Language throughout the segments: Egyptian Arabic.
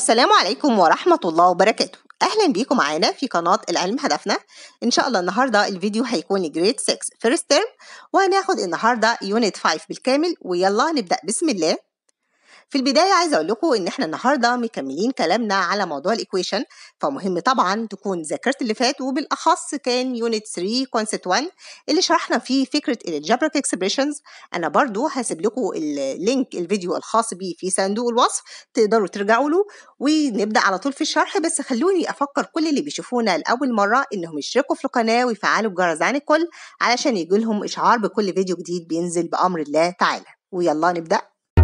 السلام عليكم ورحمة الله وبركاته أهلا بيكم معانا في قناة العلم هدفنا إن شاء الله النهاردة الفيديو هيكون جريد 6 فيرست ترم وهناخد النهاردة يونت 5 بالكامل ويلا نبدأ بسم الله في البداية عايزة أقول لكم إن إحنا النهاردة مكملين كلامنا على موضوع الإيكويشن فمهم طبعا تكون ذاكرت اللي فات وبالأخص كان يونت 3 كونسبت 1 اللي شرحنا فيه فكرة الجبرك اكسبريشنز أنا برضو هسيب لكم اللينك الفيديو الخاص بيه في صندوق الوصف تقدروا ترجعوا له ونبدأ على طول في الشرح بس خلوني أفكر كل اللي بيشوفونا لأول مرة إنهم يشتركوا في القناة ويفعلوا الجرس عن الكل علشان يجيلهم إشعار بكل فيديو جديد بينزل بأمر الله تعالى ويلا نبدأ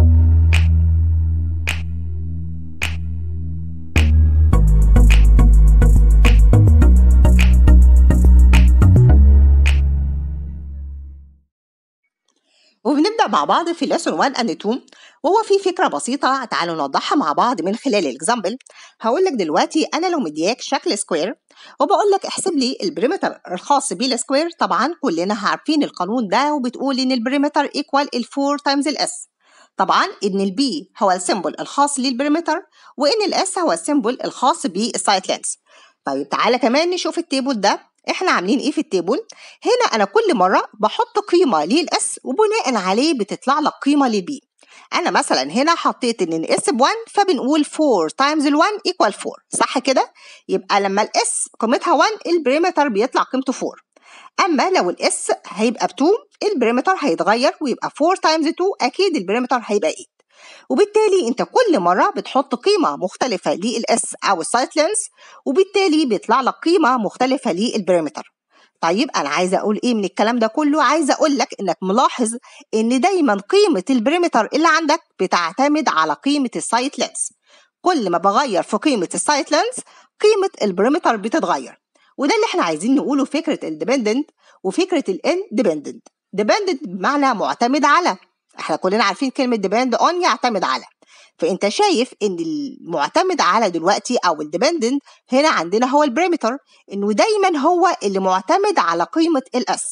وبنبدأ مع بعض في lesson 1 and 2 وهو في فكرة بسيطة تعالوا نوضحها مع بعض من خلال الإكزامبل هقول لك دلوقتي أنا لو مدياك شكل سكوير وبقول لك احسب لي البريمتر الخاص بالسكوير طبعا كلنا عارفين القانون ده وبتقول إن البريمتر ايكوال الفور تايمز الاس طبعا ان البي هو السيمبل الخاص للبريمتر وان الاس هو السيمبل الخاص بالسايت لينس طيب تعالى كمان نشوف التيبل ده احنا عاملين ايه في التيبل هنا انا كل مره بحط قيمه للاس وبناء عليه بتطلع لك قيمه للبي انا مثلا هنا حطيت ان الاس ب 1 فبنقول 4 تايمز ال 1 ايكوال 4 صح كده يبقى لما الاس قيمتها 1 البريمتر بيطلع قيمته 4 اما لو الاس هيبقى ب 2 البريمتر هيتغير ويبقى 4 تايمز 2 اكيد البريمتر هيبقى 8 وبالتالي انت كل مره بتحط قيمه مختلفه للاس او السايت لينس وبالتالي بيطلع لك قيمه مختلفه للبريمتر طيب انا عايزه اقول ايه من الكلام ده كله عايزه اقول لك انك ملاحظ ان دايما قيمه البريمتر اللي عندك بتعتمد على قيمه السايت لينس كل ما بغير في قيمه السايت لينس قيمه البريمتر بتتغير وده اللي احنا عايزين نقوله فكره الديبندنت وفكره الاندبندنت ديبندنت بمعنى معتمد على احنا كلنا عارفين كلمة depend on يعتمد على فانت شايف ان المعتمد على دلوقتي او الديبندنت هنا عندنا هو البريمتر انه دايما هو اللي معتمد على قيمة الاس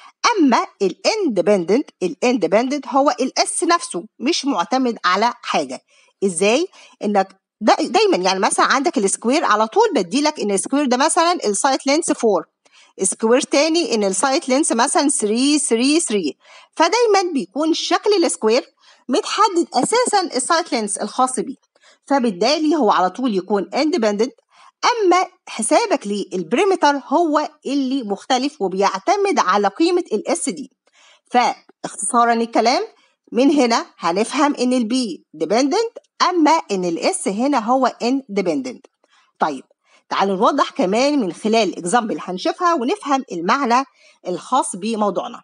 اما الاندبندنت الاندبندنت هو الاس نفسه مش معتمد على حاجة ازاي انك دا دايما يعني مثلا عندك السكوير على طول بديلك ان السكوير ده مثلا السايت لينس 4 سكوير تاني ان السايت لينس مثلا 3 3 3 فدايما بيكون شكل السكوير متحدد اساسا السايت لينس الخاص بيه فبالتالي هو على طول يكون اندبندنت اما حسابك للبريمتر هو اللي مختلف وبيعتمد على قيمه الاس دي فاختصارا الكلام من هنا هنفهم ان البي ديبندنت اما ان الاس هنا هو اندبندنت طيب تعالوا نوضح كمان من خلال اكزامبل هنشوفها ونفهم المعنى الخاص بموضوعنا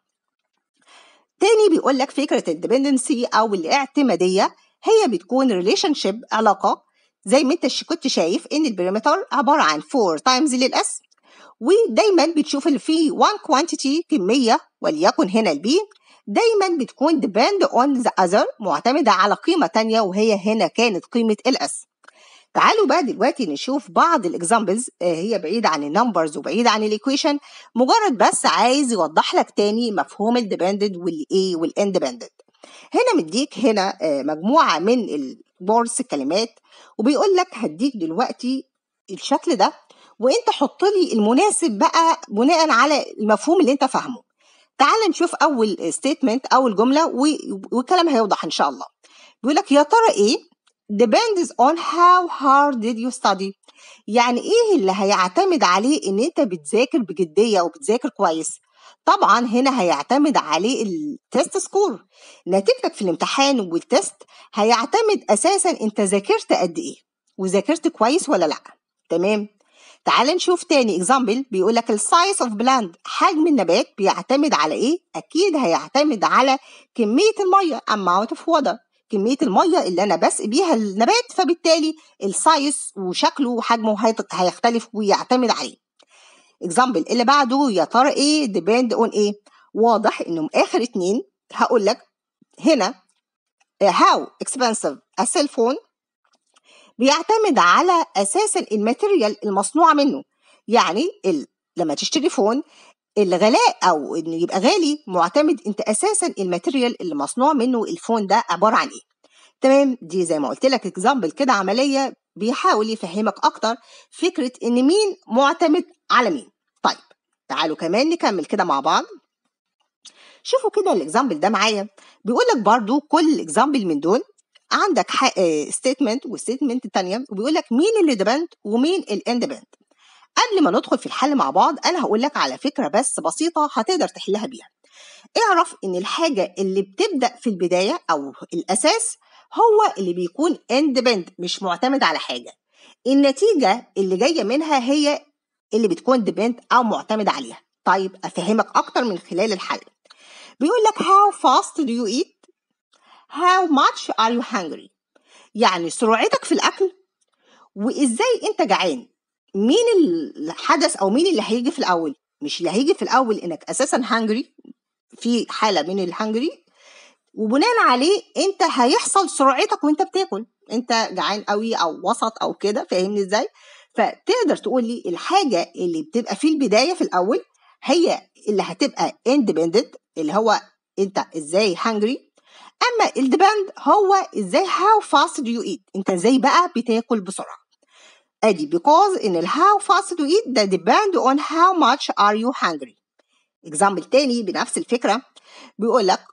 تاني بيقول لك فكرة الديبندنسي أو الاعتمادية هي بتكون ريليشن شيب علاقة زي ما انت كنت شايف ان البريمتر عبارة عن 4 تايمز للاس ودايما بتشوف اللي فيه 1 كوانتيتي كمية وليكن هنا البي دايما بتكون depend on the other معتمدة على قيمة تانية وهي هنا كانت قيمة الاس تعالوا بقى دلوقتي نشوف بعض الاكزامبلز هي بعيدة عن النمبرز وبعيدة عن الايكويشن مجرد بس عايز يوضح لك تاني مفهوم الديبندنت والايه والاندبندنت هنا مديك هنا مجموعة من البورس الكلمات وبيقول لك هديك دلوقتي الشكل ده وانت حط لي المناسب بقى بناء على المفهوم اللي انت فاهمه تعال نشوف اول ستيتمنت اول جملة والكلام هيوضح ان شاء الله بيقول لك يا ترى ايه depends on how hard did you study يعني ايه اللي هيعتمد عليه ان انت بتذاكر بجدية وبتذاكر كويس طبعا هنا هيعتمد عليه التست سكور نتيجتك في الامتحان والتست هيعتمد اساسا انت ذاكرت قد ايه وذاكرت كويس ولا لا تمام تعال نشوف تاني اكزامبل بيقول لك السايز اوف بلاند حجم النبات بيعتمد على ايه اكيد هيعتمد على كميه الميه amount of water كميه الميه اللي انا بسقي بيها النبات فبالتالي السايز وشكله وحجمه هيختلف ويعتمد عليه اكزامبل اللي بعده يا ترى ايه ديبند اون ايه واضح انهم اخر اتنين هقول لك هنا how expensive a cell phone بيعتمد على اساسا الماتيريال المصنوع منه يعني ال... لما تشتري فون الغلاء او انه يبقى غالي معتمد انت اساسا الماتيريال اللي مصنوع منه الفون ده عباره عن ايه تمام دي زي ما قلت لك اكزامبل كده عمليه بيحاول يفهمك اكتر فكره ان مين معتمد على مين طيب تعالوا كمان نكمل كده مع بعض شوفوا كده الاكزامبل ده معايا بيقول لك برضو كل اكزامبل من دول عندك ستيتمنت وستيتمنت الثانيه وبيقول لك مين اللي ديبند ومين الاندبند قبل ما ندخل في الحل مع بعض انا هقول لك على فكره بس بسيطه هتقدر تحلها بيها اعرف ان الحاجه اللي بتبدا في البدايه او الاساس هو اللي بيكون اندبند مش معتمد على حاجه النتيجه اللي جايه منها هي اللي بتكون ديبند او معتمد عليها طيب افهمك اكتر من خلال الحل بيقول لك how fast do you eat how much are you hungry يعني سرعتك في الاكل وازاي انت جعان مين الحدث او مين اللي هيجي في الاول مش اللي هيجي في الاول انك اساسا هانجري في حاله من الهانجري وبناء عليه انت هيحصل سرعتك وانت بتاكل انت جعان قوي او وسط او كده فاهمني ازاي فتقدر تقول لي الحاجه اللي بتبقى في البدايه في الاول هي اللي هتبقى independent اللي هو انت ازاي hungry اما الديبند هو ازاي how fast do you eat انت ازاي بقى بتاكل بسرعه ادي because ان ال how fast do you eat ده depend on how much are you hungry example تاني بنفس الفكره بيقول لك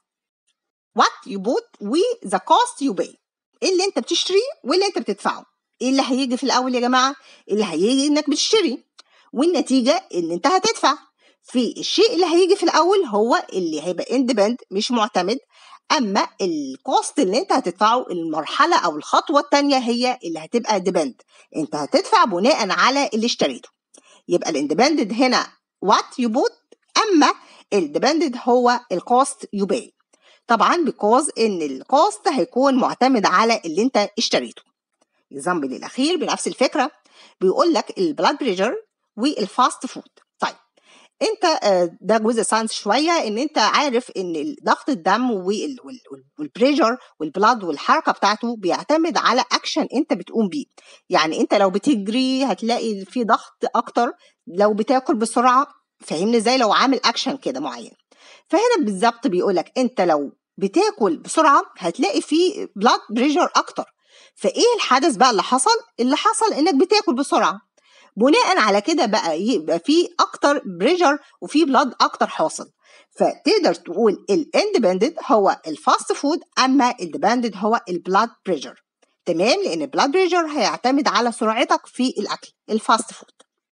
what you bought و the cost you pay ايه اللي انت بتشتريه واللي انت بتدفعه ايه اللي هيجي في الاول يا جماعه اللي هيجي انك بتشتري والنتيجه ان انت هتدفع في الشيء اللي هيجي في الاول هو اللي هيبقى اندبند مش معتمد اما الكوست اللي انت هتدفعه المرحله او الخطوه الثانيه هي اللي هتبقى ديبند انت هتدفع بناء على اللي اشتريته يبقى الاندبندد هنا وات يو بوت اما الديبندد هو الكوست يو باي طبعا بيكوز ان الكوست هيكون معتمد على اللي انت اشتريته الاكزامبل الاخير بنفس الفكره بيقول لك البلاد بريشر والفاست فود طيب انت ده جزء ساينس شويه ان انت عارف ان ضغط الدم والبريشر والبلاد والحركه بتاعته بيعتمد على اكشن انت بتقوم بيه يعني انت لو بتجري هتلاقي في ضغط اكتر لو بتاكل بسرعه فاهمني ازاي لو عامل اكشن كده معين فهنا بالظبط بيقول لك انت لو بتاكل بسرعه هتلاقي في بلاد بريشر اكتر فايه الحدث بقى اللي حصل اللي حصل انك بتاكل بسرعه بناء على كده بقى يبقى في اكتر بريشر وفي بلاد اكتر حاصل فتقدر تقول الاندبندنت هو الفاست فود اما الديبندنت هو البلاد بريشر تمام لان البلاد بريشر هيعتمد على سرعتك في الاكل الفاست فود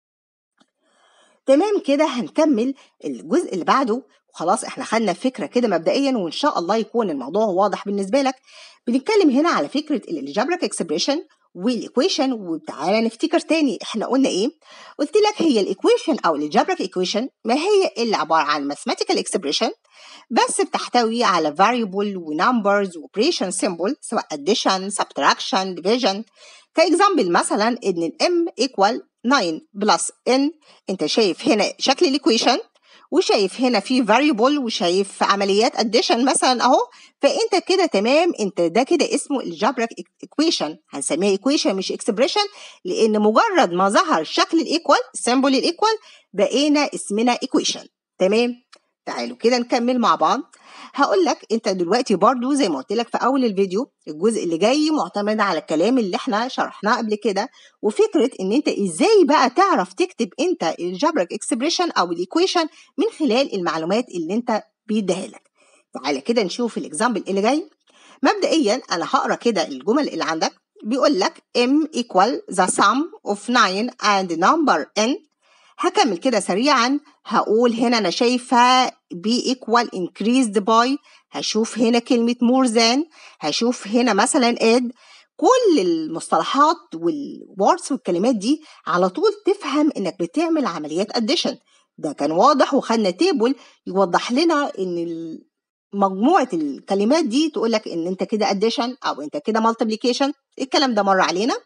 تمام كده هنكمل الجزء اللي بعده وخلاص احنا خدنا فكره كده مبدئيا وان شاء الله يكون الموضوع واضح بالنسبه لك بنتكلم هنا على فكره الالجبريك اكسبريشن والايكويشن وتعالى نفتكر تاني احنا قلنا ايه قلت لك هي الايكويشن او الجبرك ايكويشن ما هي الا عباره عن mathematical expression بس بتحتوي على variable ونمبرز واوبريشن سيمبل سواء addition subtraction division كاكزامبل مثلا ان الام equal 9 بلس n انت شايف هنا شكل الايكويشن وشايف هنا في variable وشايف عمليات addition مثلا اهو فانت كده تمام انت ده كده اسمه الجبرك equation هنسميها equation مش expression لان مجرد ما ظهر شكل الايكوال سيمبل الايكوال بقينا اسمنا equation تمام تعالوا كده نكمل مع بعض هقول لك انت دلوقتي برضو زي ما قلت لك في اول الفيديو الجزء اللي جاي معتمد على الكلام اللي احنا شرحناه قبل كده وفكره ان انت ازاي بقى تعرف تكتب انت الجبرك اكسبريشن او الايكويشن من خلال المعلومات اللي انت بيديها لك تعالى كده نشوف الاكزامبل اللي جاي مبدئيا انا هقرا كده الجمل اللي عندك بيقول لك m equal the sum of 9 and number n هكمل كده سريعا هقول هنا انا شايفه b equal increased by هشوف هنا كلمة more than هشوف هنا مثلا add كل المصطلحات والوردز والكلمات دي على طول تفهم انك بتعمل عمليات addition ده كان واضح وخدنا تيبل يوضح لنا ان مجموعة الكلمات دي تقول لك ان انت كده addition او انت كده multiplication الكلام ده مر علينا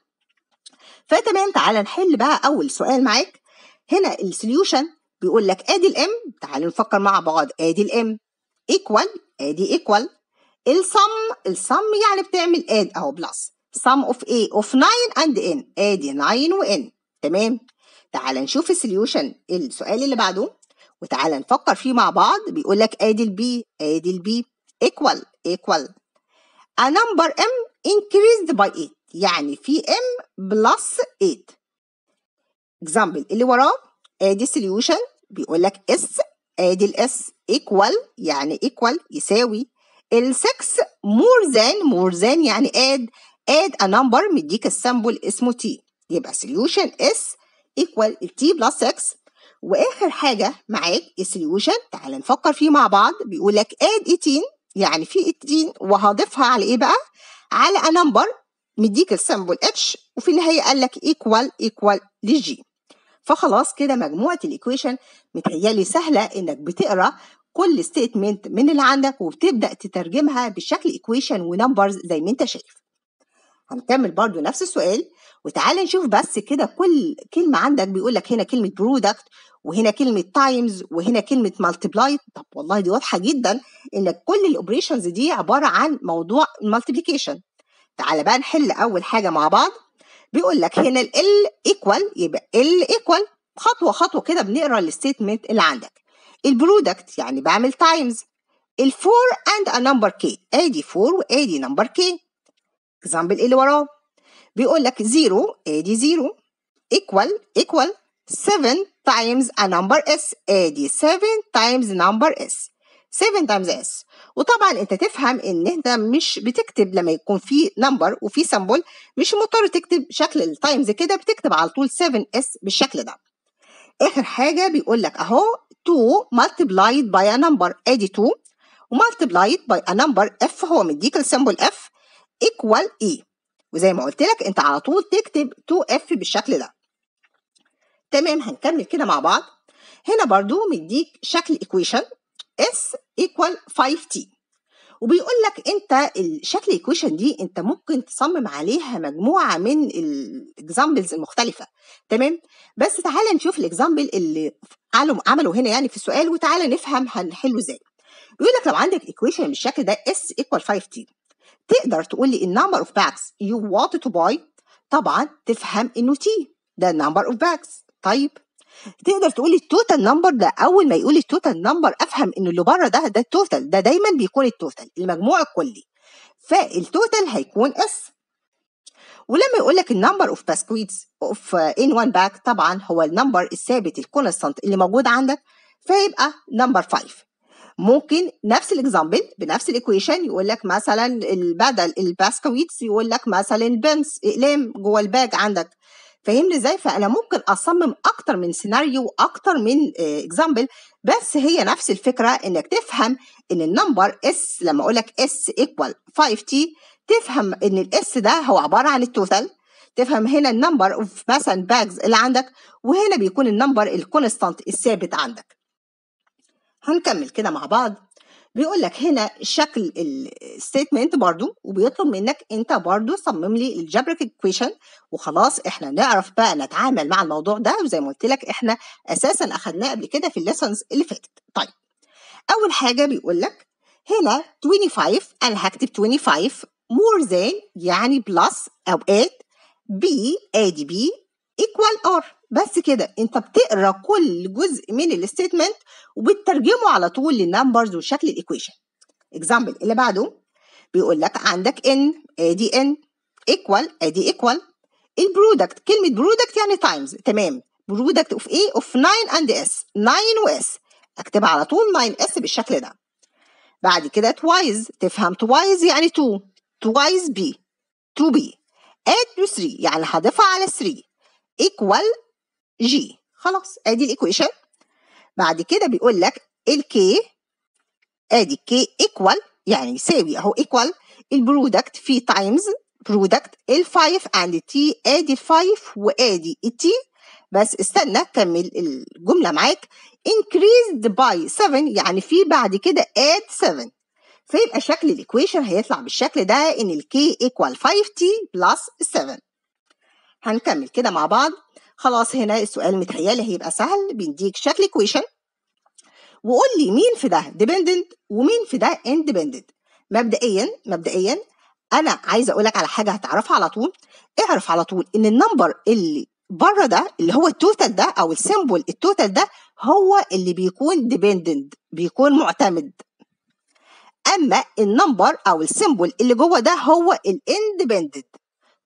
فتمام تعالى نحل بقى اول سؤال معاك هنا السوليوشن بيقول لك ادي الام تعالوا نفكر مع بعض ادي الام ايكوال ادي ايكوال السم السم يعني بتعمل اد اهو بلس sum of a of 9 and n ادي 9 و n تمام تعال نشوف السوليوشن السؤال اللي بعده وتعال نفكر فيه مع بعض بيقول لك ادي البي ادي البي equal equal a number m increased by 8 يعني في m بلس 8 example اللي وراه ادي solution بيقول لك s ادي الاس equal يعني equal يساوي ال 6 more than more than يعني add add a number مديك السامبل اسمه t يبقى solution s equal t plus 6 واخر حاجه معاك السوليوشن تعال نفكر فيه مع بعض بيقول لك add 18 يعني في 18 وهضيفها على ايه بقى على a number مديك السامبل اتش وفي النهايه قال لك ايكوال ايكوال للجي فخلاص كده مجموعه الايكويشن متهيالي سهله انك بتقرا كل ستيتمنت من اللي عندك وبتبدا تترجمها بشكل ايكويشن ونمبرز زي ما انت شايف هنكمل برضو نفس السؤال وتعال نشوف بس كده كل كلمة عندك بيقول لك هنا كلمة برودكت وهنا كلمة تايمز وهنا كلمة مالتيبلاي طب والله دي واضحة جدا انك كل الاوبريشنز دي عبارة عن موضوع المالتيبليكيشن تعال بقى نحل اول حاجة مع بعض بيقول لك هنا ال ايكوال يبقى ال ايكوال خطوة خطوة كده بنقرا الستيتمنت اللي عندك البرودكت يعني بعمل تايمز الفور اند ا نمبر كي ادي 4 وادي نمبر كي اكزامبل اللي وراه بيقول لك 0 ادي 0 equal equal 7 times a number s ادي 7 times number s 7 times s وطبعا انت تفهم ان انت مش بتكتب لما يكون في نمبر وفي سمبل مش مضطر تكتب شكل التايمز كده بتكتب على طول 7 s بالشكل ده اخر حاجه بيقول لك اهو 2 multiplied by a number ادي 2 ومultiplied by a number f هو مديك السمبل f equal e وزي ما قلت لك انت على طول تكتب 2f بالشكل ده تمام هنكمل كده مع بعض هنا برضو مديك شكل equation s equal 5t وبيقول لك انت الشكل ايكويشن دي انت ممكن تصمم عليها مجموعه من الاكزامبلز المختلفه تمام بس تعالى نشوف الاكزامبل اللي عملوا هنا يعني في السؤال وتعالى نفهم هنحله ازاي بيقول لك لو عندك ايكويشن بالشكل ده s equal 5t تقدر تقول لي النمبر اوف باكس يو want تو باي طبعا تفهم انه تي ده النمبر اوف باكس طيب تقدر تقول لي التوتال نمبر ده اول ما يقول لي التوتال نمبر افهم ان اللي بره ده ده التوتال ده دايما بيكون التوتال المجموع الكلي فالتوتال هيكون اس ولما يقول لك النمبر اوف بسكويتس اوف ان وان باك طبعا هو النمبر الثابت الكونستانت اللي موجود عندك فيبقى نمبر 5 ممكن نفس الاكزامبل بنفس الايكويشن يقول لك مثلا بدل الباسكويتس يقول لك مثلا البنس اقلام جوه الباج عندك فاهمني ازاي فانا ممكن اصمم اكتر من سيناريو واكتر من اكزامبل بس هي نفس الفكره انك تفهم ان النمبر اس لما اقول لك اس ايكوال 5 تي تفهم ان الاس ده هو عباره عن التوتال تفهم هنا النمبر اوف مثلا باجز اللي عندك وهنا بيكون النمبر الكونستانت الثابت عندك هنكمل كده مع بعض بيقول لك هنا شكل الستيتمنت برضو وبيطلب منك انت برضو صمم لي الجبرك ايكويشن وخلاص احنا نعرف بقى نتعامل مع الموضوع ده وزي ما قلت لك احنا اساسا اخدناه قبل كده في الليسونز اللي فاتت طيب اول حاجه بيقول لك هنا 25 انا هكتب 25 more than يعني بلس او اد بي ادي بي equal ار بس كده انت بتقرا كل جزء من الستيتمنت وبتترجمه على طول للنمبرز وشكل الايكويشن اكزامبل اللي بعده بيقول لك عندك ان ادي ان ايكوال ادي ايكوال البرودكت كلمه برودكت يعني تايمز تمام برودكت اوف ايه اوف 9 اند اس 9 واس اكتبها على طول 9 اس بالشكل ده بعد كده توايز تفهم توايز يعني 2 توايز بي 2 بي اد 3 يعني هضيفها على 3 ايكوال جي خلاص ادي الايكويشن بعد كده بيقول لك الكي ادي كي ايكوال يعني يساوي اهو ايكوال البرودكت في تايمز برودكت ال5 اند تي ادي ال5 وادي التي بس استنى كمل الجمله معاك increased by 7 يعني في بعد كده add 7 فيبقى شكل الايكويشن هيطلع بالشكل ده ان الكي ايكوال 5t بلس 7 هنكمل كده مع بعض خلاص هنا السؤال متهيالي هيبقى سهل بيديك شكل equation وقول لي مين في ده dependent ومين في ده independent مبدئيا مبدئيا انا عايزه اقول لك على حاجه هتعرفها على طول اعرف على طول ان النمبر اللي بره ده اللي هو التوتال ده او السيمبل التوتال ده هو اللي بيكون dependent بيكون معتمد اما النمبر او السيمبل اللي جوه ده هو الاندبندنت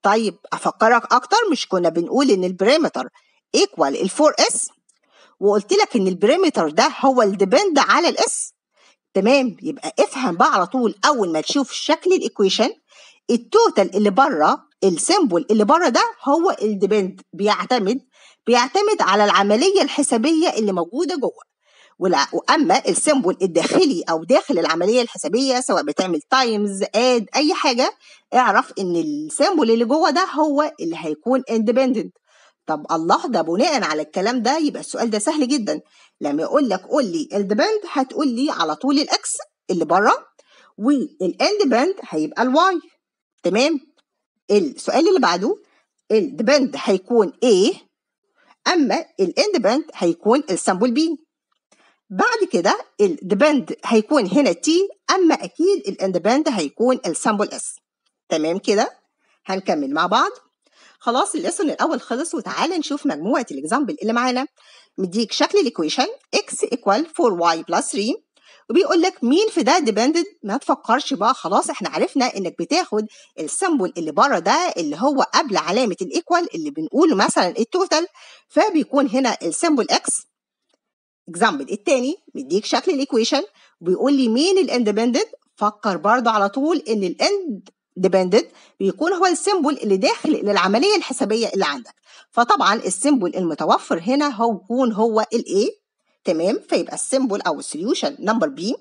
طيب افكرك اكتر مش كنا بنقول ان البريمتر ايكوال ال 4 اس وقلت لك ان البريمتر ده هو الديبند على الاس تمام يبقى افهم بقى على طول اول ما تشوف شكل الايكويشن التوتال اللي بره السيمبل اللي بره ده هو الديبند بيعتمد بيعتمد على العمليه الحسابيه اللي موجوده جوه واما السيمبل الداخلي او داخل العمليه الحسابيه سواء بتعمل تايمز اد اي حاجه اعرف ان السيمبل اللي جوه ده هو اللي هيكون اندبندنت طب الله ده بناء على الكلام ده يبقى السؤال ده سهل جدا لما يقول لك قول لي الديبند هتقول لي على طول الاكس اللي بره والاندبند هيبقى الواي تمام السؤال اللي بعده الديبند هيكون A اما الاندبند هيكون السامبل B بعد كده الديبند هيكون هنا T اما اكيد الاندبند هيكون السامبل S تمام كده هنكمل مع بعض خلاص الليسون الاول خلص وتعالى نشوف مجموعه الاكزامبل اللي معانا مديك شكل الايكويشن x equal 4y plus 3 وبيقول لك مين في ده ديبندد ما تفكرش بقى خلاص احنا عرفنا انك بتاخد السيمبل اللي بره ده اللي هو قبل علامه الايكوال اللي بنقوله مثلا التوتال فبيكون هنا السيمبل x اكزامبل التاني مديك شكل الايكويشن وبيقول لي مين الاندبندنت فكر برضه على طول ان الاند ديبندنت بيكون هو السيمبل اللي داخل للعمليه الحسابيه اللي عندك فطبعا السيمبل المتوفر هنا هو يكون هو الاي تمام فيبقى السيمبل او السوليوشن نمبر بي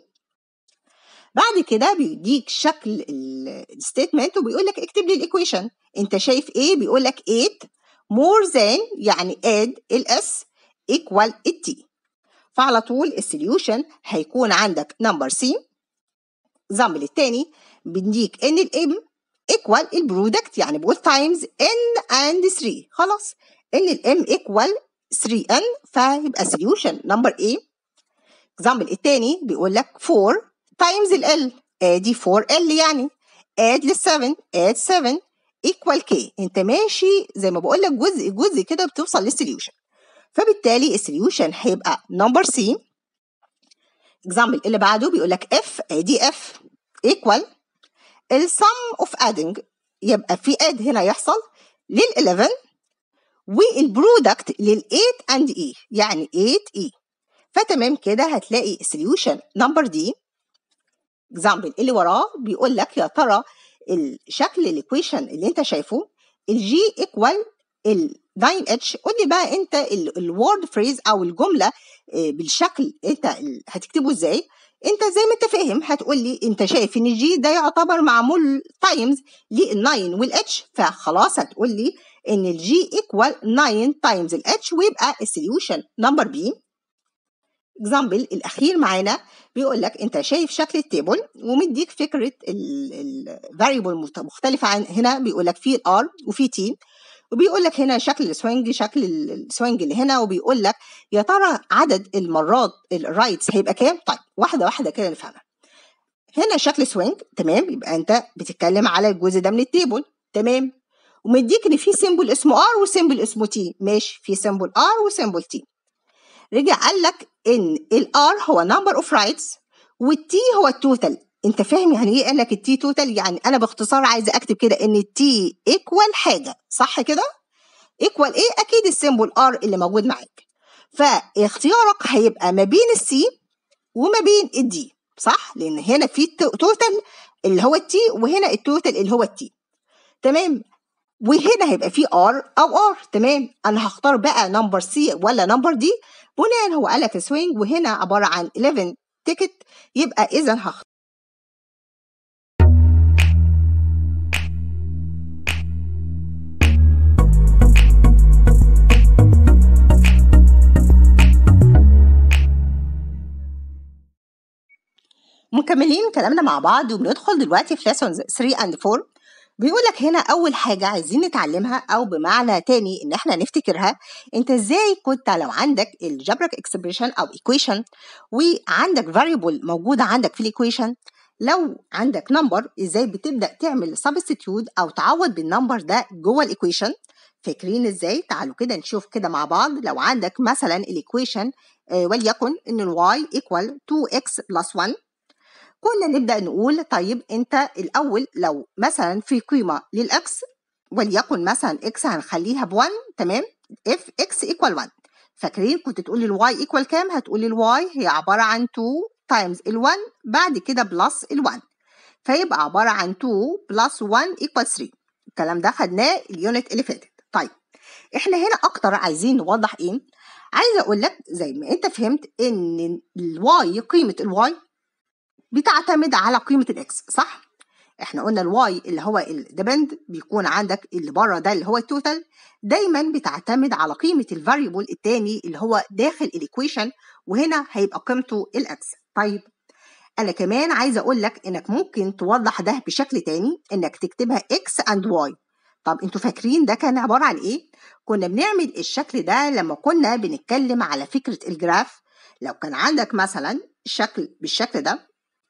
بعد كده بيديك شكل الستيتمنت وبيقول لك اكتب لي الايكويشن انت شايف ايه بيقول لك 8 more than يعني add الاس equal التي فعلى طول السوليوشن هيكون عندك نمبر سي اكزامبل التاني بنديك ان الام ايكوال البرودكت يعني بقول تايمز ان اند 3 خلاص ان الام ايكوال 3 ان فيبقى سوليوشن نمبر ايه اكزامبل التاني بيقول لك 4 تايمز ال ادي 4 ال يعني اد لل 7 اد 7 ايكوال كي انت ماشي زي ما بقول لك جزء جزء كده بتوصل للسوليوشن فبالتالي السوليوشن هيبقى نمبر سي اكزامبل اللي بعده بيقول لك اف ادي اف ايكوال السم اوف ادنج يبقى في اد هنا يحصل لل 11 والبرودكت لل 8 اند اي يعني 8 اي فتمام كده هتلاقي السوليوشن نمبر دي اكزامبل اللي وراه بيقول لك يا ترى الشكل الايكويشن اللي انت شايفه الجي ايكوال ال 9 اتش قول لي بقى انت الورد فريز او الجمله بالشكل انت هتكتبه ازاي انت زي ما انت فاهم هتقول لي انت شايف ان الجي ده يعتبر معمول تايمز لل9 والاتش فخلاص هتقول لي ان الجي ايكوال 9 تايمز الاتش ويبقى السوليوشن نمبر بي اكزامبل الاخير معانا بيقول لك انت شايف شكل التيبل ومديك فكره الفاريبل مختلفه عن هنا بيقول لك في الار وفي تي وبيقول لك هنا شكل السوينج شكل السوينج اللي هنا وبيقول لك يا ترى عدد المرات الرايتس هيبقى كام طيب واحده واحده كده نفهمها هنا شكل سوينج تمام يبقى انت بتتكلم على الجزء ده من التيبل تمام ومديك ان في سيمبل اسمه ار وسيمبل اسمه تي ماشي في سيمبل ار وسيمبل تي رجع قال لك ان الار هو نمبر اوف رايتس والتي هو التوتال انت فاهم يعني ايه قال لك التي توتال يعني انا باختصار عايزه اكتب كده ان التي ايكوال حاجه صح كده ايكوال ايه اكيد السيمبل ار اللي موجود معاك فاختيارك هيبقى ما بين السي وما بين الدي صح لان هنا في توتال اللي هو التي وهنا التوتال اللي هو التي تمام وهنا هيبقى في ار او ار تمام انا هختار بقى نمبر سي ولا نمبر دي بناء هو قال لك سوينج وهنا عباره عن 11 تيكت يبقى اذا هختار مكملين كلامنا مع بعض وبندخل دلوقتي في lessons 3 and 4 بيقول لك هنا اول حاجه عايزين نتعلمها او بمعنى تاني ان احنا نفتكرها انت ازاي كنت لو عندك الجبرك اكسبريشن او ايكويشن وعندك فاريبل موجوده عندك في الايكويشن لو عندك نمبر ازاي بتبدا تعمل سبستيتيود او تعوض بالنمبر ده جوه الايكويشن فاكرين ازاي تعالوا كده نشوف كده مع بعض لو عندك مثلا الايكويشن آه وليكن ان الواي ايكوال 2x بلس 1 كنا نبدا نقول طيب انت الاول لو مثلا في قيمه للاكس وليكن مثلا اكس هنخليها ب 1 تمام اف اكس ايكوال 1 فاكرين كنت تقولي الواي ايكوال كام هتقولي الواي هي عباره عن 2 تايمز ال1 بعد كده بلس ال1 فيبقى عباره عن 2 بلس 1 ايكوال 3 الكلام ده خدناه اليونت اللي فاتت طيب احنا هنا اكتر عايزين نوضح ايه عايزه اقول لك زي ما انت فهمت ان الواي قيمه الواي بتعتمد على قيمه الاكس صح احنا قلنا الواي اللي هو الديبند بيكون عندك اللي بره ده اللي هو التوتال دايما بتعتمد على قيمه الفاريبل التاني اللي هو داخل الايكويشن وهنا هيبقى قيمته الاكس طيب انا كمان عايزه اقول لك انك ممكن توضح ده بشكل تاني انك تكتبها اكس اند واي طب انتوا فاكرين ده كان عباره عن ايه كنا بنعمل الشكل ده لما كنا بنتكلم على فكره الجراف لو كان عندك مثلا شكل بالشكل ده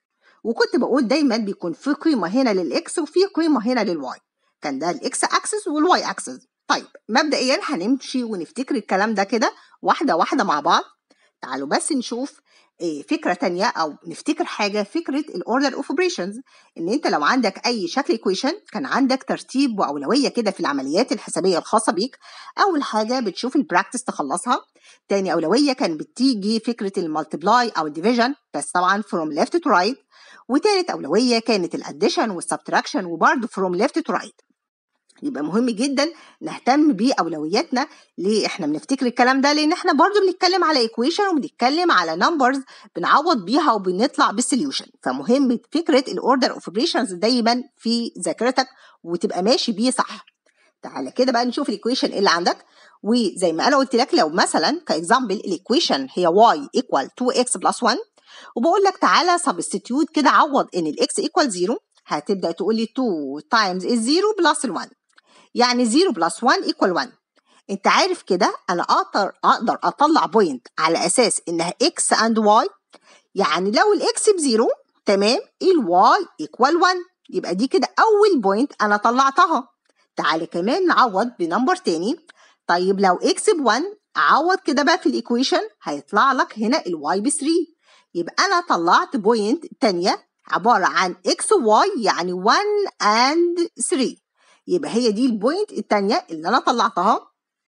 وكنت بقول دايما بيكون في قيمه هنا للاكس وفي قيمه هنا للواي كان ده الاكس اكسس والواي اكسس طيب مبدئيا هنمشي ونفتكر الكلام ده كده واحده واحده مع بعض تعالوا بس نشوف فكره تانية او نفتكر حاجه فكره الاوردر اوف اوبريشنز ان انت لو عندك اي شكل ايكويشن كان عندك ترتيب واولويه كده في العمليات الحسابيه الخاصه بيك اول حاجه بتشوف البراكتس تخلصها تاني اولويه كان بتيجي فكره المالتبلاي او الديفيجن بس طبعا فروم ليفت تو رايت وتالت اولويه كانت الاديشن والسبتراكشن وبرده فروم ليفت تو رايت يبقى مهم جدا نهتم باولوياتنا ليه احنا بنفتكر الكلام ده لان احنا برضو بنتكلم على ايكويشن وبنتكلم على نمبرز بنعوض بيها وبنطلع بالسوليوشن فمهم فكره الاوردر اوف اوبريشنز دايما في ذاكرتك وتبقى ماشي بيه صح تعالى كده بقى نشوف الايكويشن اللي عندك وزي ما انا قلت لك لو مثلا كاكزامبل الايكويشن هي y equal 2x plus 1 وبقول لك تعالى سبستيتيوت كده عوض ان الاكس ايكوال 0 هتبدا تقول لي 2 تايمز الزيرو بلس ال1 يعني 0 بلس 1 ايكوال 1 انت عارف كده انا اقدر اقدر اطلع بوينت على اساس انها اكس اند واي يعني لو الاكس بزيرو تمام الواي ايكوال 1 يبقى دي كده اول بوينت انا طلعتها تعالى كمان نعوض بنمبر تاني طيب لو اكس ب 1 عوض كده بقى في الايكويشن هيطلع لك هنا الواي ب 3 يبقى انا طلعت بوينت تانية عبارة عن اكس وواي يعني 1 اند 3 يبقى هي دي البوينت التانية اللي انا طلعتها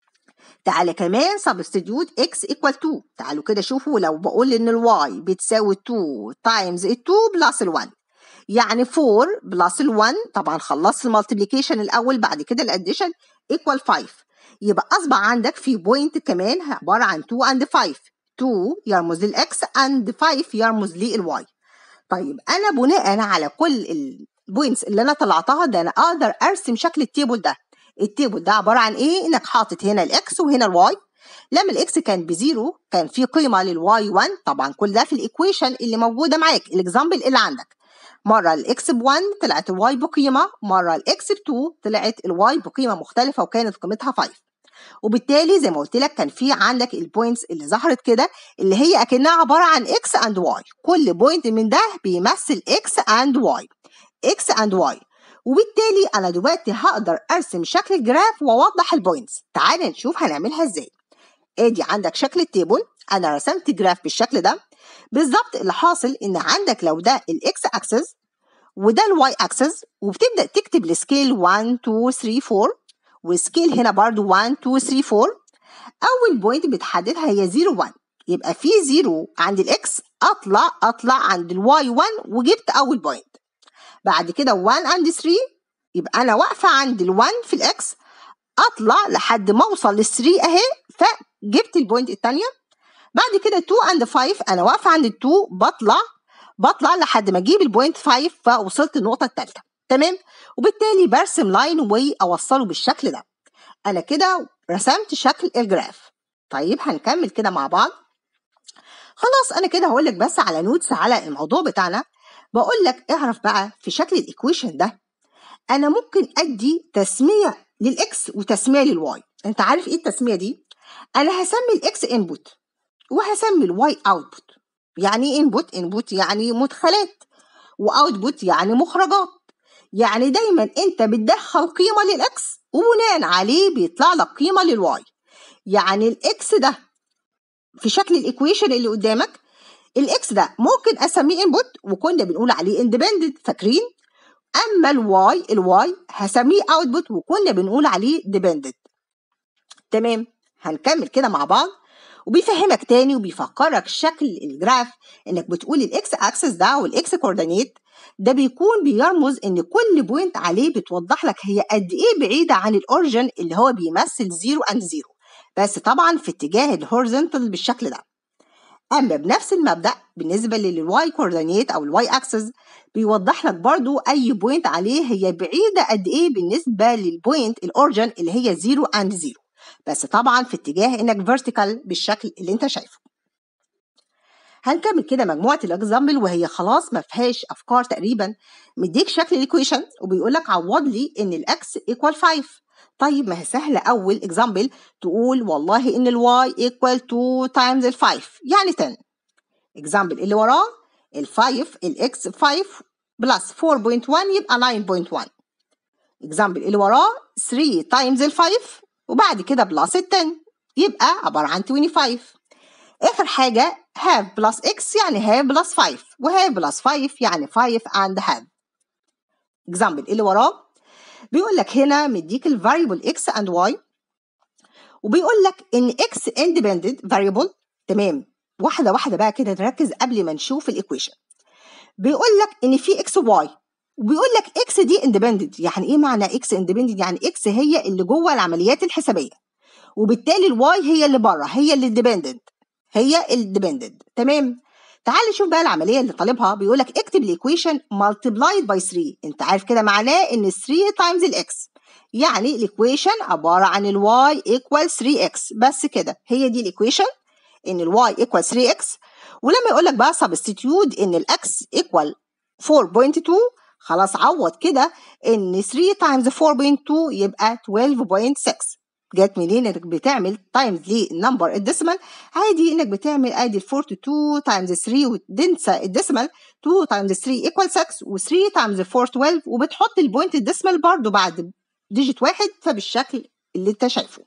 تعالى كمان سبستيتيوت اكس ايكوال 2 تعالوا كده شوفوا لو بقول ان الواي بتساوي 2 تايمز ال 2 بلس ال 1 يعني 4 بلس ال 1 طبعا خلصت المالتيبليكيشن الاول بعد كده الاديشن ايكوال 5 يبقى اصبح عندك في بوينت كمان عباره عن 2 اند 5 2 يرمز للاكس اند 5 يرمز للواي طيب انا بناء على كل البوينتس اللي انا طلعتها ده انا اقدر ارسم شكل التيبل ده التيبل ده عباره عن ايه انك حاطط هنا الاكس وهنا الواي لما الاكس كان بزيرو كان في قيمه للواي 1 طبعا كل ده في الايكويشن اللي موجوده معاك الاكزامبل اللي عندك مره الاكس ب 1 طلعت الواي بقيمه مره الاكس ب 2 طلعت الواي بقيمه مختلفه وكانت قيمتها 5 وبالتالي زي ما قلت لك كان في عندك البوينتس اللي ظهرت كده اللي هي اكنها عباره عن اكس اند واي كل بوينت من ده بيمثل اكس اند واي اكس اند واي وبالتالي انا دلوقتي هقدر ارسم شكل الجراف واوضح البوينتس تعال نشوف هنعملها ازاي ادي عندك شكل التيبل انا رسمت جراف بالشكل ده بالظبط اللي حاصل ان عندك لو ده الاكس اكسس وده الواي اكسس وبتبدا تكتب السكيل 1 2 3 4 وسكيل هنا برضو 1 2 3 4 اول بوينت بتحددها هي 0 1 يبقى في 0 عند الاكس اطلع اطلع عند الواي 1 وجبت اول بوينت بعد كده 1 عند 3 يبقى انا واقفه عند ال1 في الاكس اطلع لحد ما اوصل لل 3 اهي فجبت البوينت الثانيه بعد كده 2 عند 5 انا واقفه عند ال2 بطلع بطلع لحد ما اجيب البوينت 5 فوصلت النقطه الثالثه تمام وبالتالي برسم لاين واوصله بالشكل ده انا كده رسمت شكل الجراف طيب هنكمل كده مع بعض خلاص انا كده هقول لك بس على نوتس على الموضوع بتاعنا بقول لك اعرف بقى في شكل الايكويشن ده انا ممكن ادي تسميه للاكس وتسميه للواي انت عارف ايه التسميه دي انا هسمي الاكس انبوت وهسمي الواي اوتبوت يعني ايه انبوت انبوت يعني مدخلات واوتبوت يعني مخرجات يعني دايما انت بتدخل قيمه للاكس وبناء عليه بيطلع لك قيمه للواي يعني الاكس ده في شكل الايكويشن اللي قدامك الاكس ده ممكن اسميه انبوت وكنا بنقول عليه اندبندنت فاكرين اما الواي الواي هسميه اوتبوت وكنا بنقول عليه ديبندنت تمام هنكمل كده مع بعض وبيفهمك تاني وبيفكرك شكل الجراف انك بتقول الاكس اكسس ده والاكس كوردينيت ده بيكون بيرمز ان كل بوينت عليه بتوضح لك هي قد ايه بعيده عن الاوريجن اللي هو بيمثل زيرو اند زيرو بس طبعا في اتجاه الهوريزونتال بالشكل ده اما بنفس المبدا بالنسبه للواي كوردينيت او الواي اكسس بيوضح لك برضو اي بوينت عليه هي بعيده قد ايه بالنسبه للبوينت الاوريجن اللي هي زيرو اند زيرو بس طبعا في اتجاه انك فيرتيكال بالشكل اللي انت شايفه هنكمل كده مجموعه الاكزامبل وهي خلاص ما فيهاش افكار تقريبا مديك شكل الايكويشن وبيقول لك عوض لي ان الاكس ايكوال 5 طيب ما هي سهله اول اكزامبل تقول والله ان الواي ايكوال 2 تايمز ال 5 يعني 10 اكزامبل اللي وراه ال 5 الاكس 5 بلس 4.1 يبقى 9.1 اكزامبل اللي وراه 3 تايمز ال 5 وبعد كده بلس ال 10 يبقى عباره عن 25 اخر حاجه have plus x يعني have plus 5 و have plus 5 يعني 5 and have example اللي وراه بيقول لك هنا مديك ال variable x and y وبيقول لك ان x independent variable تمام واحده واحده بقى كده نركز قبل ما نشوف الايكويشن بيقول لك ان في x و y وبيقول لك x دي independent يعني ايه معنى x independent يعني x هي اللي جوه العمليات الحسابيه وبالتالي الواي هي اللي بره هي اللي ديبندنت هي الديبندنت تمام تعال نشوف بقى العمليه اللي طالبها بيقول لك اكتب الايكويشن مالتبلايد باي 3 انت عارف كده معناه ان 3 تايمز الاكس يعني الايكويشن عباره عن الواي ايكوال 3 اكس بس كده هي دي الايكويشن ان الواي ايكوال 3 اكس ولما يقول لك بقى سبستيتيوت ان الاكس ايكوال 4.2 خلاص عوض كده ان 3 تايمز 4.2 يبقى 12.6 جت منين انك بتعمل تايمز للنمبر الديسيمال عادي انك بتعمل ادي 42 تايمز 3 وتنسى الديسيمال 2 تايمز 3 ايكوال 6 و3 تايمز 4 12 وبتحط البوينت الديسيمال برضو بعد ديجيت واحد فبالشكل اللي انت شايفه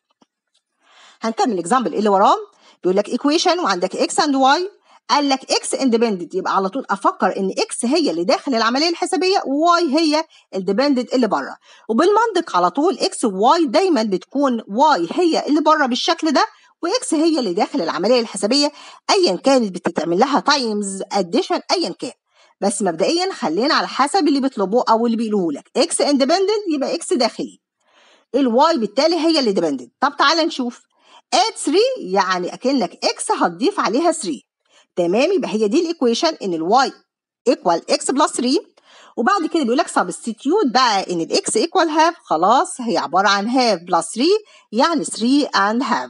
هنكمل الاكزامبل اللي وراه بيقول لك ايكويشن وعندك اكس اند واي قال لك اكس اندبندنت يبقى على طول افكر ان اكس هي اللي داخل العمليه الحسابيه وواي هي الديبندنت اللي بره وبالمنطق على طول اكس وواي دايما بتكون واي هي اللي بره بالشكل ده واكس هي اللي داخل العمليه الحسابيه ايا كانت بتتعمل لها تايمز اديشن ايا كان بس مبدئيا خلينا على حسب اللي بيطلبوه او اللي بيقولوه لك اكس اندبندنت يبقى اكس داخلي الواي بالتالي هي اللي ديبندنت طب تعالى نشوف اد 3 يعني اكنك اكس هتضيف عليها 3 تمام يبقى هي دي الايكويشن ان الواي ايكوال اكس بلس 3 وبعد كده بيقول لك سبستيتيوت بقى ان الاكس ايكوال هاف خلاص هي عباره عن هاف بلس 3 يعني 3 اند هاف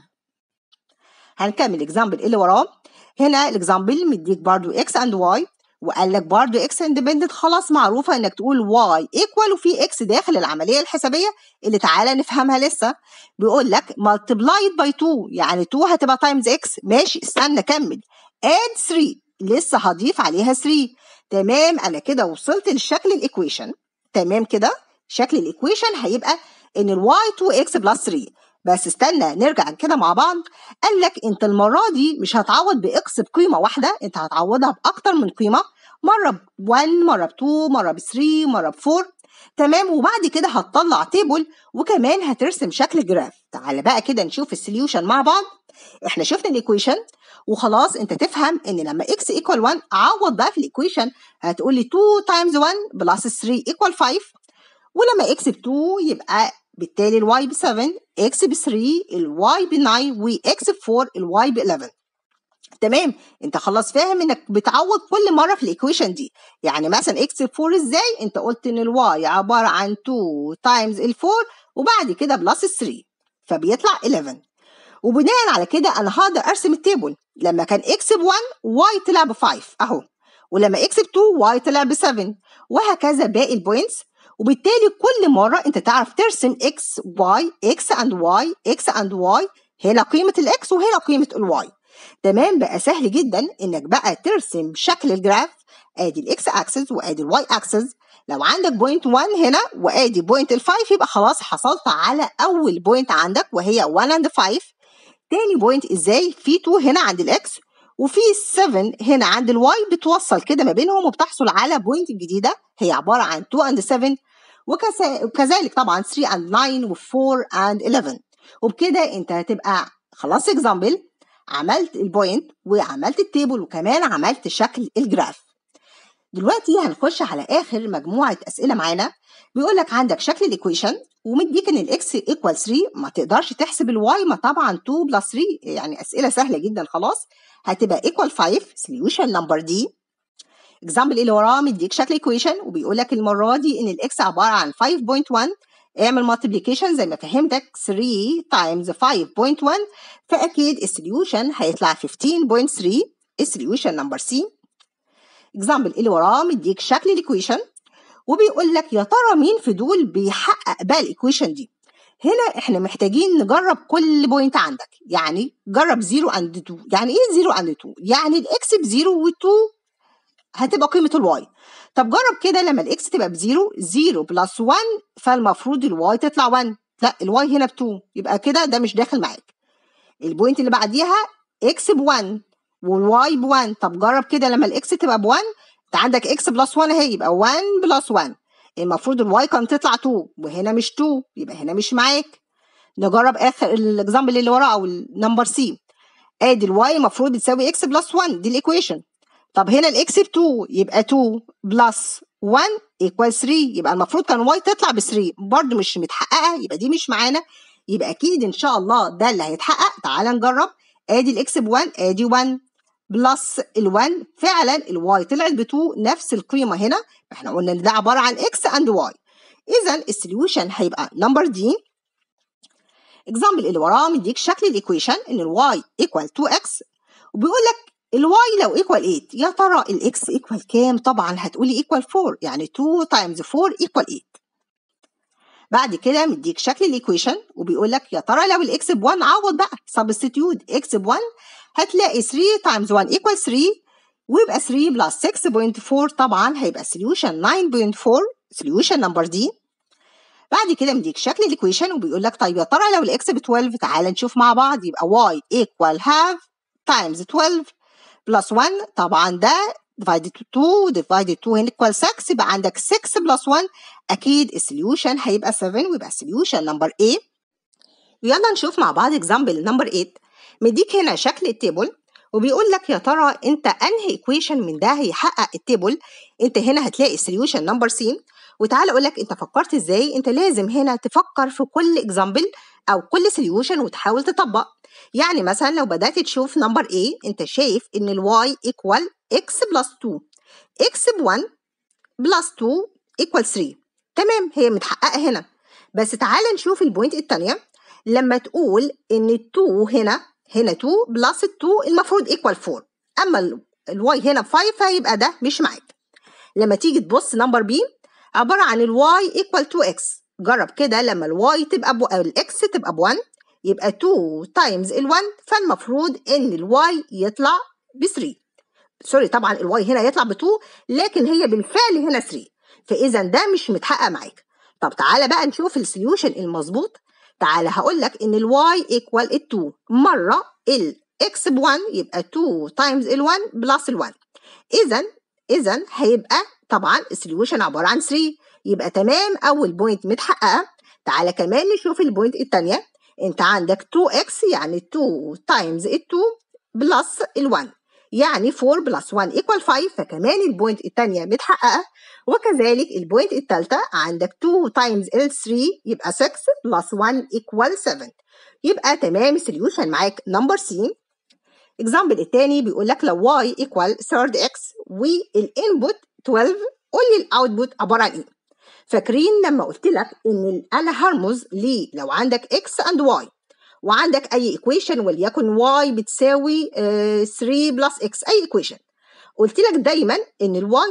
هنكمل الاكزامبل اللي وراه هنا الاكزامبل مديك برضو اكس اند واي وقال لك برضو اكس اندبندنت خلاص معروفه انك تقول واي ايكوال وفي اكس داخل العمليه الحسابيه اللي تعالى نفهمها لسه بيقول لك مالتبلايد باي 2 يعني 2 هتبقى تايمز اكس ماشي استنى كمل اد 3 لسه هضيف عليها 3 تمام انا كده وصلت لشكل الايكويشن تمام كده شكل الايكويشن هيبقى ان الواي 2 اكس بلس 3 بس استنى نرجع كده مع بعض قال لك انت المره دي مش هتعوض باكس بقيمه واحده انت هتعوضها باكتر من قيمه مره ب 1 مره ب 2 مره ب 3 مره ب 4 تمام وبعد كده هتطلع تيبل وكمان هترسم شكل جراف تعالى بقى كده نشوف السوليوشن مع بعض احنا شفنا الايكويشن وخلاص انت تفهم ان لما x equal 1 عوض بقى في الايكويشن هتقول لي 2 times 1 بلس 3 equal 5 ولما x ب 2 يبقى بالتالي الواي ب 7 x ب 3 الواي ب 9 وx ب 4 الواي ب 11 تمام انت خلاص فاهم انك بتعوض كل مره في الايكويشن دي يعني مثلا x ب 4 ازاي انت قلت ان الواي عباره عن 2 تايمز ال 4 وبعد كده بلس 3 فبيطلع 11 وبناء على كده انا هقدر ارسم التيبل لما كان اكس ب 1 واي طلع ب 5 اهو ولما اكس ب 2 واي طلع ب 7 وهكذا باقي البوينتس وبالتالي كل مره انت تعرف ترسم اكس واي اكس اند واي اكس اند واي هنا قيمه الاكس وهنا قيمه الواي تمام بقى سهل جدا انك بقى ترسم شكل الجراف ادي الاكس اكسس وادي الواي اكسس لو عندك بوينت 1 هنا وادي بوينت ال 5 يبقى خلاص حصلت على اول بوينت عندك وهي 1 اند 5 تاني بوينت ازاي في 2 هنا عند الاكس وفي 7 هنا عند الواي بتوصل كده ما بينهم وبتحصل على بوينت جديده هي عباره عن 2 اند 7 وكذلك طبعا 3 اند 9 و4 اند 11 وبكده انت هتبقى خلاص اكزامبل عملت البوينت وعملت التيبل وكمان عملت شكل الجراف دلوقتي هنخش على اخر مجموعه اسئله معانا بيقول لك عندك شكل الايكويشن ومديك ان الاكس ايكوال 3 ما تقدرش تحسب الواي ما طبعا 2 بلس 3 يعني اسئله سهله جدا خلاص هتبقى ايكوال 5 سوليوشن نمبر دي اكزامبل اللي وراه مديك شكل ايكويشن وبيقول لك المره دي ان الاكس عباره عن 5.1 اعمل مالتيبليكيشن زي ما فهمتك 3 تايمز 5.1 فاكيد السوليوشن هيطلع 15.3 السوليوشن نمبر سي اكزامبل اللي وراه مديك شكل الايكويشن وبيقول لك يا ترى مين في دول بيحقق بقى الايكويشن دي هنا احنا محتاجين نجرب كل بوينت عندك يعني جرب 0 اند 2 يعني ايه 0 اند 2 يعني الاكس ب 0 و2 هتبقى قيمه الواي طب جرب كده لما الاكس تبقى بزيرو 0 بلس 1 فالمفروض الواي تطلع 1 لا الواي هنا ب 2 يبقى كده ده مش داخل معاك البوينت اللي بعديها اكس ب 1 والواي ب 1 طب جرب كده لما الاكس تبقى ب 1 انت عندك اكس بلس 1 اهي يبقى 1 بلس 1 المفروض الواي كانت تطلع 2 وهنا مش 2 يبقى هنا مش معاك نجرب اخر الاكزامبل اللي وراه او النمبر سي ادي الواي المفروض بتساوي اكس بلس 1 دي الايكويشن طب هنا الاكس ب 2 يبقى 2 بلس 1 ايكوال 3 يبقى المفروض كان واي تطلع ب 3 برضه مش متحققه يبقى دي مش معانا يبقى اكيد ان شاء الله ده اللي هيتحقق تعال نجرب ادي الاكس ب 1 ادي 1 بلس ال1 فعلا الواي طلعت ب 2 نفس القيمه هنا احنا قلنا ان ده عباره عن اكس اند واي اذا السوليوشن هيبقى نمبر دي اكزامبل اللي وراه مديك شكل الايكويشن ان الواي ايكوال 2x وبيقول لك الواي لو ايكوال 8 يا ترى الاكس ايكوال كام طبعا هتقولي ايكوال 4 يعني 2 تايمز 4 ايكوال 8 بعد كده مديك شكل الايكويشن وبيقول لك يا ترى لو الاكس ب 1 عوض بقى سبستيتيوت اكس ب 1 هتلاقي 3 تايمز 1 ايكوال 3 ويبقى 3 بلس 6.4 طبعا هيبقى سوليوشن 9.4 سوليوشن نمبر دي بعد كده مديك شكل الايكويشن وبيقول لك طيب يا ترى لو الاكس ب 12 تعالى نشوف مع بعض يبقى y equal half times 12 بلس 1 طبعا ده divided 2 divided 2 هنا equal 6 يبقى عندك 6 بلس 1 اكيد السوليوشن هيبقى 7 ويبقى السوليوشن نمبر A يلا نشوف مع بعض اكزامبل نمبر 8 مديك هنا شكل التيبل وبيقول لك يا ترى انت انهي ايكويشن من ده هيحقق التيبل انت هنا هتلاقي السوليوشن نمبر سي وتعالى اقول لك انت فكرت ازاي انت لازم هنا تفكر في كل اكزامبل او كل سوليوشن وتحاول تطبق يعني مثلا لو بدات تشوف نمبر A انت شايف ان الواي ايكوال x بلس 2 x ب 1 بلس 2 ايكوال 3 تمام هي متحققه هنا بس تعالى نشوف البوينت الثانيه لما تقول ان ال 2 هنا هنا 2 بلس 2 المفروض ايكوال 4 اما الواي هنا ب 5 فيبقى ده مش معاك لما تيجي تبص نمبر بي عباره عن الواي ايكوال 2 اكس جرب كده لما الواي تبقى ب الاكس تبقى ب 1 يبقى 2 تايمز ال 1 فالمفروض ان الواي يطلع ب 3 سوري طبعا الواي هنا يطلع ب 2 لكن هي بالفعل هنا 3 فاذا ده مش متحقق معاك طب تعالى بقى نشوف السوليوشن المظبوط تعالى هقول لك ان الواي ايكوال ال 2 مره الاكس ب 1 يبقى 2 تايمز ال 1 بلس ال 1 اذا اذا هيبقى طبعا السوليوشن عباره عن 3 يبقى تمام اول بوينت متحققه تعالى كمان نشوف البوينت الثانيه انت عندك 2x يعني 2 تايمز ال 2 بلس ال 1 يعني 4 بلس 1 equal 5 فكمان البوينت الثانية متحققة وكذلك البوينت الثالثة عندك 2 times ال 3 يبقى 6 بلس 1 equal 7 يبقى تمام السوليوشن معاك نمبر سي اكزامبل الثاني بيقول لك لو y equal third x والانبوت 12 قول لي الاوتبوت عبارة عن ايه فاكرين لما قلت لك ان انا هرمز ليه لو عندك x and y وعندك اي ايكويشن وليكن y بتساوي 3 بلس x اي ايكويشن قلت لك دايما ان الواي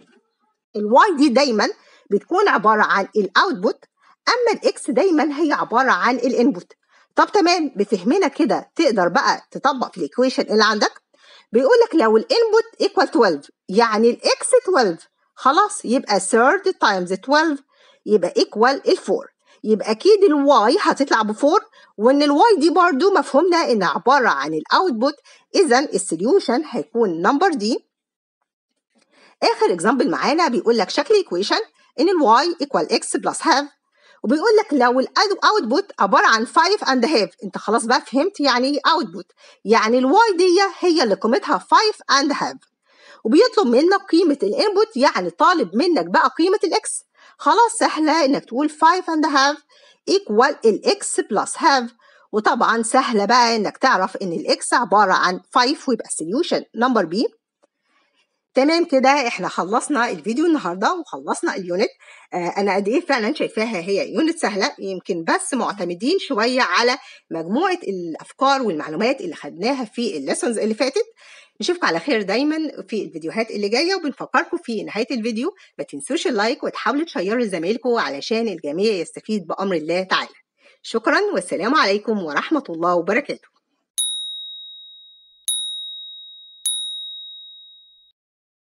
الواي دي دايما بتكون عباره عن الاوتبوت اما الاكس دايما هي عباره عن الانبوت طب تمام بفهمنا كده تقدر بقى تطبق في الايكويشن اللي عندك بيقول لك لو الانبوت ايكوال 12 يعني الاكس 12 خلاص يبقى third times 12 يبقى equal ال 4 يبقى اكيد الواي هتطلع بفور وان الواي دي برضو مفهومنا انها عباره عن الاوتبوت اذا السوليوشن هيكون نمبر دي اخر اكزامبل معانا بيقول لك شكل ايكويشن ان الواي ايكوال اكس بلس هاف وبيقول لك لو الاوتبوت عباره عن 5 اند هاف انت خلاص بقى فهمت يعني ايه اوتبوت يعني الواي دي هي اللي قيمتها 5 اند هاف وبيطلب منك قيمه الانبوت يعني طالب منك بقى قيمه الاكس خلاص سهله انك تقول 5 اند هاف ايكوال الاكس بلس هاف وطبعا سهله بقى انك تعرف ان الاكس عباره عن 5 ويبقى السوليوشن نمبر بي تمام كده احنا خلصنا الفيديو النهارده وخلصنا اليونت آه انا قد ايه فعلا شايفاها هي يونت سهله يمكن بس معتمدين شويه على مجموعه الافكار والمعلومات اللي خدناها في الليسونز اللي فاتت نشوفكم على خير دايما في الفيديوهات اللي جايه وبنفكركم في نهايه الفيديو ما تنسوش اللايك وتحاولوا تشيروا لزمايلكم علشان الجميع يستفيد بامر الله تعالى شكرا والسلام عليكم ورحمه الله وبركاته